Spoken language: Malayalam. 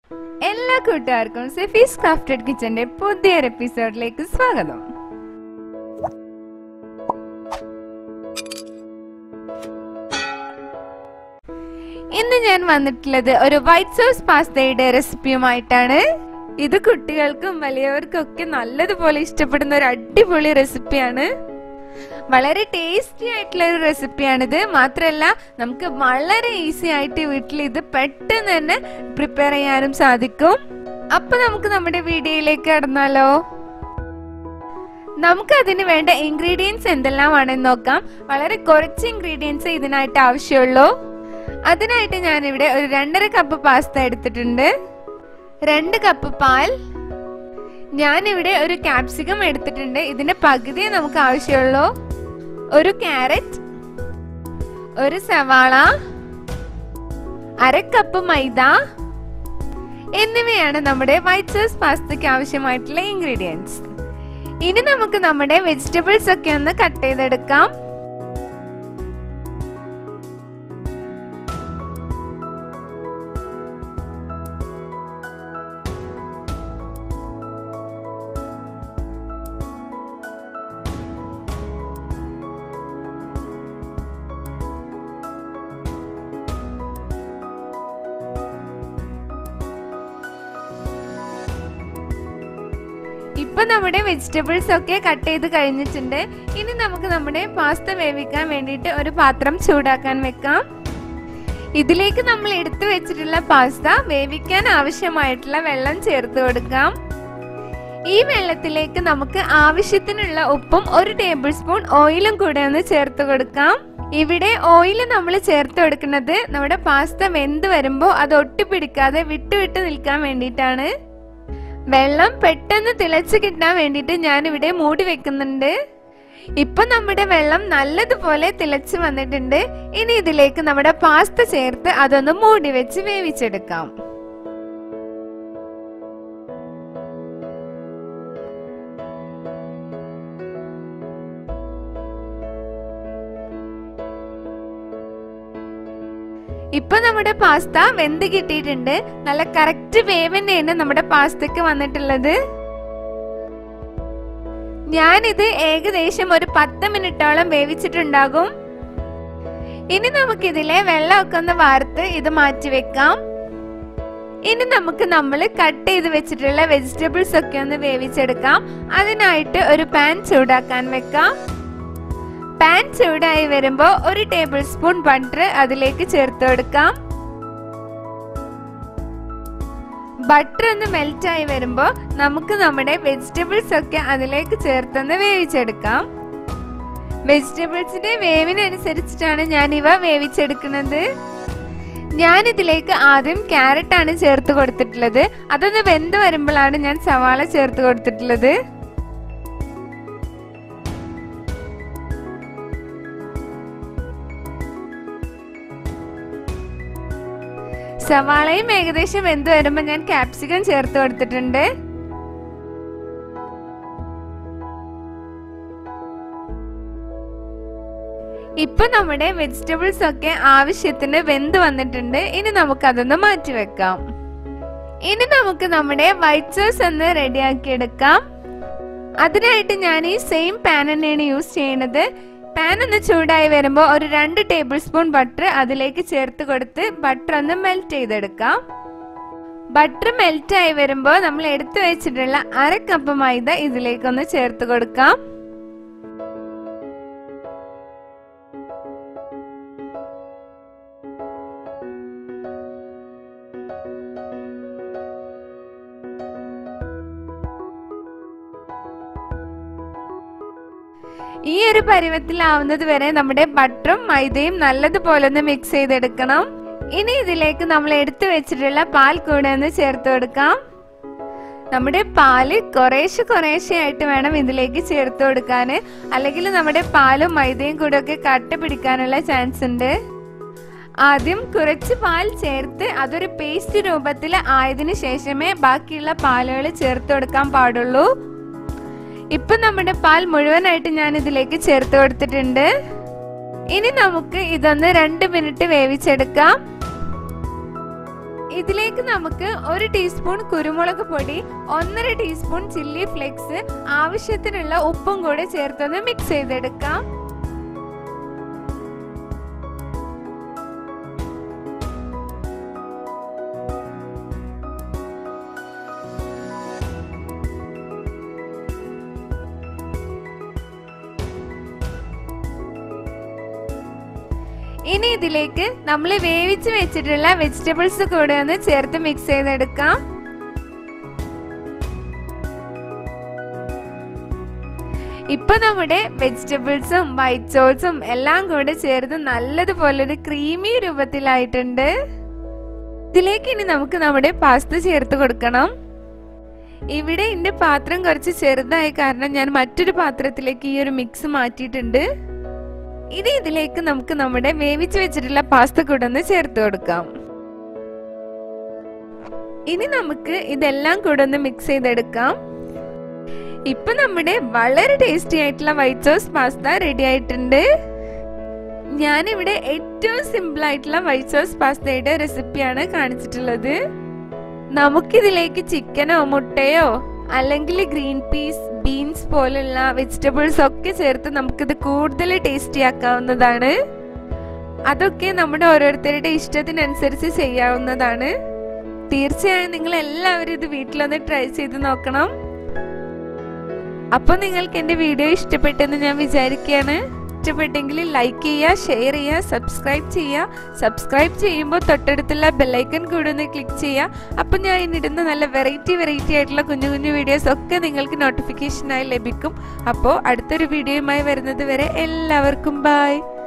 എല്ലാ കൂട്ടുകാർക്കും സെഫീസ് ക്രാഫ്റ്റഡ് കിച്ചന്റെ പുതിയൊരു എപ്പിസോഡിലേക്ക് സ്വാഗതം ഇന്ന് ഞാൻ വന്നിട്ടുള്ളത് ഒരു വൈറ്റ് സോസ് പാസ്തയുടെ റെസിപ്പിയുമായിട്ടാണ് ഇത് കുട്ടികൾക്കും വലിയവർക്കും ഒക്കെ നല്ലതുപോലെ ഇഷ്ടപ്പെടുന്ന ഒരു അടിപൊളി റെസിപ്പിയാണ് വളരെ ടേസ്റ്റി ആയിട്ടുള്ള ഒരു റെസിപ്പിയാണിത് മാത്രമല്ല നമുക്ക് വളരെ ഈസി ആയിട്ട് വീട്ടിൽ ഇത് പെട്ടെന്ന് തന്നെ പ്രിപ്പയർ ചെയ്യാനും സാധിക്കും അപ്പൊ നമുക്ക് നമ്മുടെ വീഡിയോയിലേക്ക് കടന്നാലോ നമുക്ക് അതിന് വേണ്ട ഇൻഗ്രീഡിയൻസ് എന്തെല്ലാമാണെന്ന് നോക്കാം വളരെ കുറച്ച് ഇൻഗ്രീഡിയൻസ് ഇതിനായിട്ട് ആവശ്യമുള്ളൂ അതിനായിട്ട് ഞാനിവിടെ ഒരു രണ്ടര കപ്പ് പാസ്ത എടുത്തിട്ടുണ്ട് രണ്ട് കപ്പ് പാൽ ഞാനിവിടെ ഒരു ക്യാപ്സിക്കം എടുത്തിട്ടുണ്ട് ഇതിന്റെ പകുതിയെ നമുക്ക് ആവശ്യമുള്ളൂ ഒരു ക്യാരറ്റ് ഒരു സവാള അര കപ്പ് മൈദ എന്നിവയാണ് നമ്മുടെ വൈറ്റ് സോസ് പാസ്തയ്ക്ക് ആവശ്യമായിട്ടുള്ള ഇൻഗ്രീഡിയൻസ് ഇനി നമുക്ക് നമ്മുടെ വെജിറ്റബിൾസ് ഒക്കെ ഒന്ന് കട്ട് ചെയ്തെടുക്കാം ഇപ്പൊ നമ്മുടെ വെജിറ്റബിൾസ് ഒക്കെ കട്ട് ചെയ്ത് കഴിഞ്ഞിട്ടുണ്ട് ഇനി നമുക്ക് നമ്മുടെ പാസ്ത വേവിക്കാൻ വേണ്ടിയിട്ട് ഒരു പാത്രം ചൂടാക്കാൻ വെക്കാം ഇതിലേക്ക് നമ്മൾ എടുത്തു വെച്ചിട്ടുള്ള പാസ്ത വേവിക്കാൻ ആവശ്യമായിട്ടുള്ള വെള്ളം ചേർത്ത് കൊടുക്കാം ഈ വെള്ളത്തിലേക്ക് നമുക്ക് ആവശ്യത്തിനുള്ള ഉപ്പും ഒരു ടേബിൾ സ്പൂൺ ഓയിലും കൂടെ ഒന്ന് ചേർത്ത് കൊടുക്കാം ഇവിടെ ഓയിൽ നമ്മൾ ചേർത്ത് കൊടുക്കുന്നത് നമ്മുടെ പാസ്ത വെന്ത് വരുമ്പോൾ അത് ഒട്ടിപ്പിടിക്കാതെ വിട്ടുവിട്ട് നിൽക്കാൻ വേണ്ടിയിട്ടാണ് വെള്ളം പെട്ടെന്ന് തിളച്ച് കിട്ടാൻ വേണ്ടിയിട്ട് ഞാൻ ഇവിടെ മൂടി വെക്കുന്നുണ്ട് ഇപ്പൊ നമ്മുടെ വെള്ളം നല്ലതുപോലെ തിളച്ച് വന്നിട്ടുണ്ട് ഇനി ഇതിലേക്ക് നമ്മുടെ പാസ്ത ചേർത്ത് അതൊന്ന് മൂടി വെച്ച് വേവിച്ചെടുക്കാം ഇപ്പൊ നമ്മുടെ പാസ്ത വെന്ത് കിട്ടിയിട്ടുണ്ട് നല്ല കറക്റ്റ് വേവ് തന്നെയാണ് നമ്മുടെ പാസ്തക്ക് വന്നിട്ടുള്ളത് ഞാനിത് ഏകദേശം ഒരു പത്ത് മിനിറ്റോളം വേവിച്ചിട്ടുണ്ടാകും ഇനി നമുക്കിതിലെ വെള്ളമൊക്കെ ഒന്ന് വാർത്ത് ഇത് മാറ്റി വെക്കാം ഇനി നമുക്ക് നമ്മൾ കട്ട് ചെയ്ത് വെച്ചിട്ടുള്ള വെജിറ്റബിൾസ് ഒക്കെ ഒന്ന് വേവിച്ചെടുക്കാം അതിനായിട്ട് ഒരു പാൻ ചൂടാക്കാൻ വെക്കാം പാൻ ചൂടായി വരുമ്പോൾ ഒരു ടേബിൾ സ്പൂൺ ബട്ടർ അതിലേക്ക് ചേർത്ത് കൊടുക്കാം ബട്ടർ ഒന്ന് മെൽറ്റ് ആയി വരുമ്പോൾ നമുക്ക് നമ്മുടെ വെജിറ്റബിൾസ് ഒക്കെ അതിലേക്ക് ചേർത്തൊന്ന് വേവിച്ചെടുക്കാം വെജിറ്റബിൾസിന്റെ വേവിനനുസരിച്ചിട്ടാണ് ഞാൻ ഇവ വേവിച്ചെടുക്കുന്നത് ഞാൻ ഇതിലേക്ക് ആദ്യം ക്യാരറ്റ് ആണ് ചേർത്ത് കൊടുത്തിട്ടുള്ളത് അതൊന്ന് വെന്ത് വരുമ്പോഴാണ് ഞാൻ സവാള ചേർത്ത് കൊടുത്തിട്ടുള്ളത് സവാളയും ഏകദേശം വെന്ത് വരുമ്പോൾ ഞാൻ ക്യാപ്സിക്കം ചേർത്ത് കൊടുത്തിട്ടുണ്ട് ഇപ്പൊ നമ്മുടെ വെജിറ്റബിൾസ് ഒക്കെ ആവശ്യത്തിന് വെന്ത് വന്നിട്ടുണ്ട് ഇനി നമുക്ക് അതൊന്ന് മാറ്റി വെക്കാം ഇനി നമുക്ക് നമ്മുടെ വൈറ്റ് സോസ് ഒന്ന് റെഡിയാക്കി എടുക്കാം അതിനായിട്ട് ഞാൻ ഈ സെയിം പാൻ തന്നെയാണ് യൂസ് ചെയ്യുന്നത് പാൻ ഒന്ന് ചൂടായി വരുമ്പോൾ ഒരു രണ്ട് ടേബിൾ സ്പൂൺ ബട്ടർ അതിലേക്ക് ചേർത്ത് കൊടുത്ത് ബട്ടർ ഒന്ന് മെൽറ്റ് ചെയ്തെടുക്കാം ബട്ടർ മെൽറ്റ് ആയി വരുമ്പോൾ നമ്മൾ എടുത്തു വെച്ചിട്ടുള്ള അര കപ്പ് മൈദ ഇതിലേക്കൊന്ന് ചേർത്ത് കൊടുക്കാം ഈ ഒരു പരുവത്തിലാവുന്നത് വരെ നമ്മുടെ ബട്ടറും മൈദയും നല്ലതുപോലെ ഒന്ന് മിക്സ് ചെയ്തെടുക്കണം ഇനി ഇതിലേക്ക് നമ്മൾ എടുത്തു വെച്ചിട്ടുള്ള പാൽ കൂടെ ഒന്ന് ചേർത്ത് കൊടുക്കാം നമ്മുടെ പാല് കുറേശ്ശെ കുറേശ്ശെ ആയിട്ട് വേണം ഇതിലേക്ക് ചേർത്ത് കൊടുക്കാൻ അല്ലെങ്കിൽ നമ്മുടെ പാലും മൈദയും കൂടെ ഒക്കെ കട്ട പിടിക്കാനുള്ള ചാൻസ് ഉണ്ട് ആദ്യം കുറച്ച് പാൽ ചേർത്ത് അതൊരു പേസ്റ്റ് രൂപത്തിൽ ആയതിനു ശേഷമേ ബാക്കിയുള്ള പാലുകൾ ചേർത്ത് കൊടുക്കാൻ പാടുള്ളൂ ഇപ്പൊ നമ്മുടെ പാൽ മുഴുവനായിട്ട് ഞാൻ ഇതിലേക്ക് ചേർത്ത് കൊടുത്തിട്ടുണ്ട് ഇനി നമുക്ക് ഇതൊന്ന് രണ്ട് മിനിറ്റ് വേവിച്ചെടുക്കാം ഇതിലേക്ക് നമുക്ക് ഒരു ടീസ്പൂൺ കുരുമുളക് പൊടി ഒന്നര ടീസ്പൂൺ ചില്ലി ഫ്ലെക്സ് ആവശ്യത്തിനുള്ള ഉപ്പും കൂടെ ചേർത്തൊന്ന് മിക്സ് ചെയ്തെടുക്കാം ഇനി ഇതിലേക്ക് നമ്മൾ വേവിച്ച് വെച്ചിട്ടുള്ള വെജിറ്റബിൾസ് കൂടെ ഒന്ന് ചേർത്ത് മിക്സ് ചെയ്തെടുക്കാം ഇപ്പൊ നമ്മുടെ വെജിറ്റബിൾസും വൈറ്റ് സോസും എല്ലാം കൂടെ ചേർത്ത് നല്ലതുപോലെ ഒരു ക്രീമി രൂപത്തിലായിട്ടുണ്ട് ഇതിലേക്ക് ഇനി നമുക്ക് നമ്മുടെ പാസ്ത ചേർത്ത് കൊടുക്കണം ഇവിടെ എന്റെ പാത്രം കുറച്ച് ചെറുതായ കാരണം ഞാൻ മറ്റൊരു പാത്രത്തിലേക്ക് ഈ ഒരു മിക്സ് മാറ്റിയിട്ടുണ്ട് ഇനി ഇതിലേക്ക് നമുക്ക് നമ്മുടെ വേവിച്ച് വെച്ചിട്ടുള്ള പാസ്ത കൂടെ ഒന്ന് ചേർത്ത് കൊടുക്കാം ഇനി നമുക്ക് ഇതെല്ലാം കൂടെ ഒന്ന് മിക്സ് ചെയ്തെടുക്കാം ഇപ്പൊ നമ്മുടെ വളരെ ടേസ്റ്റി ആയിട്ടുള്ള വൈറ്റ് സോസ് പാസ്ത റെഡി ആയിട്ടുണ്ട് ഞാനിവിടെ ഏറ്റവും സിമ്പിൾ ആയിട്ടുള്ള വൈറ്റ് സോസ് പാസ്തയുടെ റെസിപ്പിയാണ് കാണിച്ചിട്ടുള്ളത് നമുക്കിതിലേക്ക് ചിക്കനോ മുട്ടയോ അല്ലെങ്കിൽ ഗ്രീൻ പീസ് ബീൻസ് പോലുള്ള വെജിറ്റബിൾസ് ഒക്കെ ചേർത്ത് നമുക്കിത് കൂടുതൽ ടേസ്റ്റി ആക്കാവുന്നതാണ് അതൊക്കെ നമ്മുടെ ഓരോരുത്തരുടെ ഇഷ്ടത്തിനനുസരിച്ച് ചെയ്യാവുന്നതാണ് തീർച്ചയായും നിങ്ങൾ എല്ലാവരും ഇത് വീട്ടിലൊന്ന് ട്രൈ ചെയ്ത് നോക്കണം അപ്പോൾ നിങ്ങൾക്ക് എൻ്റെ വീഡിയോ ഇഷ്ടപ്പെട്ടെന്ന് ഞാൻ വിചാരിക്കുകയാണ് ഇഷ്ടപ്പെട്ടെങ്കിൽ ലൈക്ക് ചെയ്യുക ഷെയർ ചെയ്യുക സബ്സ്ക്രൈബ് ചെയ്യുക സബ്സ്ക്രൈബ് ചെയ്യുമ്പോൾ തൊട്ടടുത്തുള്ള ബെല്ലൈക്കൺ കൂടെ ഒന്ന് ക്ലിക്ക് ചെയ്യുക അപ്പം ഞാൻ ഇന്നിടുന്ന നല്ല വെറൈറ്റി വെറൈറ്റി ആയിട്ടുള്ള കുഞ്ഞു കുഞ്ഞു വീഡിയോസ് ഒക്കെ നിങ്ങൾക്ക് നോട്ടിഫിക്കേഷനായി ലഭിക്കും അപ്പോൾ അടുത്തൊരു വീഡിയോയുമായി വരുന്നത് വരെ എല്ലാവർക്കും ബായ്